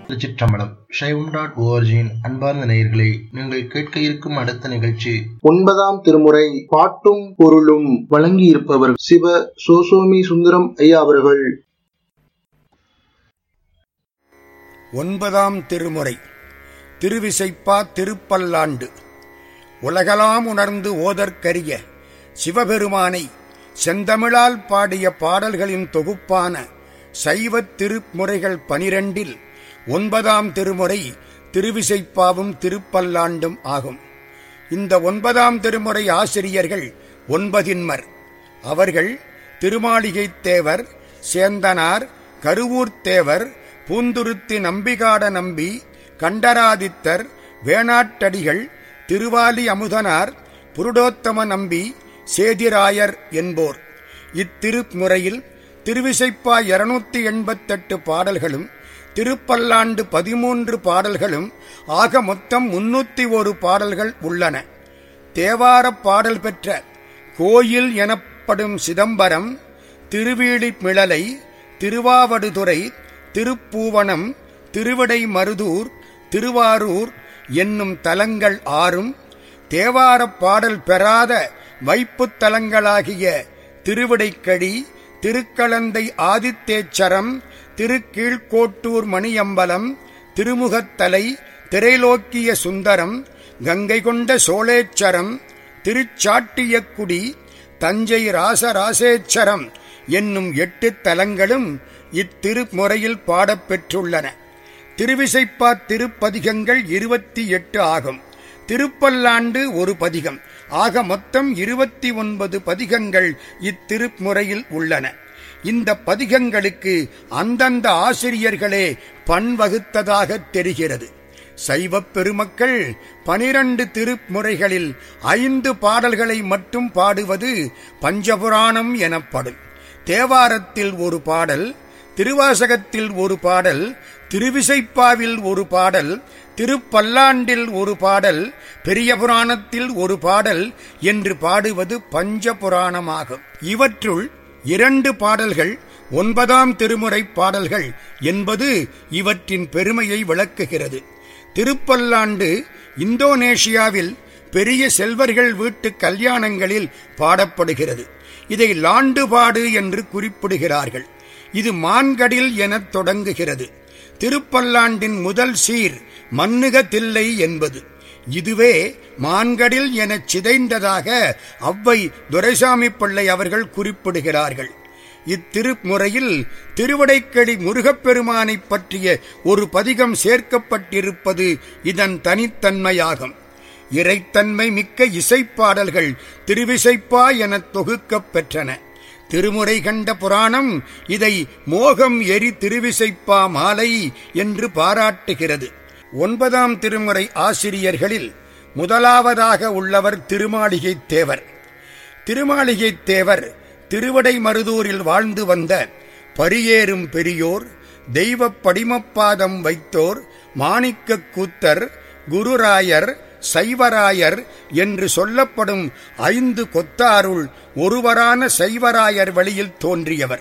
திருச்சிற்றம்பலம் சைவம் டாட் ஓஆர்ஜியின் அன்பார்ந்த நேயர்களே நீங்கள் கேட்க இருக்கும் அடுத்த நிகழ்ச்சி ஒன்பதாம் திருமுறை பாட்டும் பொருளும் வழங்கியிருப்பவர் சிவ சோசோமி சுந்தரம் ஐயா அவர்கள் ஒன்பதாம் திருமுறை திருவிசைப்பா திருப்பல்லாண்டு உலகலாம் உணர்ந்து ஓதற்கரிய சிவபெருமானை செந்தமிழால் பாடிய பாடல்களின் தொகுப்பான சைவத் திருமுறைகள் பனிரெண்டில் ஒன்பதாம் திருமுறை திருவிசைப்பாவும் திருப்பல்லாண்டும் ஆகும் இந்த ஒன்பதாம் திருமுறை ஆசிரியர்கள் ஒன்பதின்மர் அவர்கள் திருமாளிகைத் தேவர் சேந்தனார் கருவூர்த் தேவர் பூந்துருத்தி நம்பிகாட நம்பி கண்டராதித்தர் வேணாட்டடிகள் திருவாலி அமுதனார் புருடோத்தம நம்பி சேதிராயர் என்போர் இத்திருமுறையில் திருவிசைப்பா இருநூத்தி எண்பத்தெட்டு பாடல்களும் திருப்பல்லாண்டு பதிமூன்று பாடல்களும் ஆக மொத்தம் முன்னூத்தி ஒரு பாடல்கள் உள்ளன தேவாரப் பாடல் பெற்ற கோயில் எனப்படும் சிதம்பரம் திருவீழிமிழலை திருவாவடுதுறை திருப்பூவனம் திருவிடை மருதூர் திருவாரூர் என்னும் தலங்கள் ஆறும் தேவாரப் பாடல் பெறாத வைப்புத் தலங்களாகிய திருவிடைக்கடி திருக்கலந்தை ஆதித்தேச்சரம் திருக்கீழ்கோட்டூர் மணியம்பலம் திருமுகத்தலை திரைலோக்கிய சுந்தரம் கங்கை கொண்ட சோழேச்சரம் திருச்சாட்டியக்குடி தஞ்சை ராசராசேச்சரம் என்னும் எட்டு தலங்களும் இத்திருமுறையில் பாடப்பெற்றுள்ளன திருவிசைப்பா திருப்பதிகங்கள் இருபத்தி எட்டு ஆகும் திருப்பல்லாண்டு ஒரு பதிகம் ஆக மொத்தம் இருபத்தி ஒன்பது பதிகங்கள் இத்திருமுறையில் உள்ளன இந்த பதிகங்களுக்கு அந்தந்த ஆசிரியர்களே பண் வகுத்ததாக தெரிகிறது சைவப் பெருமக்கள் பனிரண்டு திருமுறைகளில் ஐந்து பாடல்களை மட்டும் பாடுவது பஞ்சபுராணம் எனப்படும் தேவாரத்தில் ஒரு பாடல் திருவாசகத்தில் ஒரு பாடல் திருவிசைப்பாவில் ஒரு பாடல் திருப்பல்லாண்டில் ஒரு பாடல் பெரிய புராணத்தில் ஒரு பாடல் என்று பாடுவது பஞ்ச புராணமாகும் இவற்றுள் இரண்டு பாடல்கள் ஒன்பதாம் திருமுறை பாடல்கள் என்பது இவற்றின் பெருமையை விளக்குகிறது திருப்பல்லாண்டு இந்தோனேஷியாவில் பெரிய செல்வர்கள் வீட்டு கல்யாணங்களில் பாடப்படுகிறது இதை லாண்டுபாடு என்று குறிப்பிடுகிறார்கள் இது மான்கடில் எனத் தொடங்குகிறது திருப்பல்லாண்டின் முதல் சீர் மன்னுக தில்லை என்பது இதுவே மான்கடில் எனச் சிதைந்ததாக அவ்வை துரைசாமி பிள்ளை அவர்கள் குறிப்பிடுகிறார்கள் இத்திருமுறையில் திருவடைக்கடி முருகப்பெருமானைப் பற்றிய ஒரு பதிகம் சேர்க்கப்பட்டிருப்பது இதன் தனித்தன்மையாகும் இறைத்தன்மை மிக்க இசைப்பாடல்கள் திருவிசைப்பா எனத் தொகுக்கப் பெற்றன திருமுறை கண்ட புராணம் இதை மோகம் எரி திருவிசைப்பா மாலை என்று பாராட்டுகிறது ஒன்பதாம் திருமுறை ஆசிரியர்களில் முதலாவதாக உள்ளவர் திருமாளிகைத் தேவர் திருமாளிகைத் தேவர் திருவடை மருதூரில் வாழ்ந்து வந்த பரியேறும் பெரியோர் தெய்வப் படிமப்பாதம் வைத்தோர் மாணிக்கக் கூத்தர் குருராயர் சைவராயர் என்று சொல்லப்படும் ஐந்து கொத்தாருள் ஒருவரான சைவராயர் வழியில் தோன்றியவர்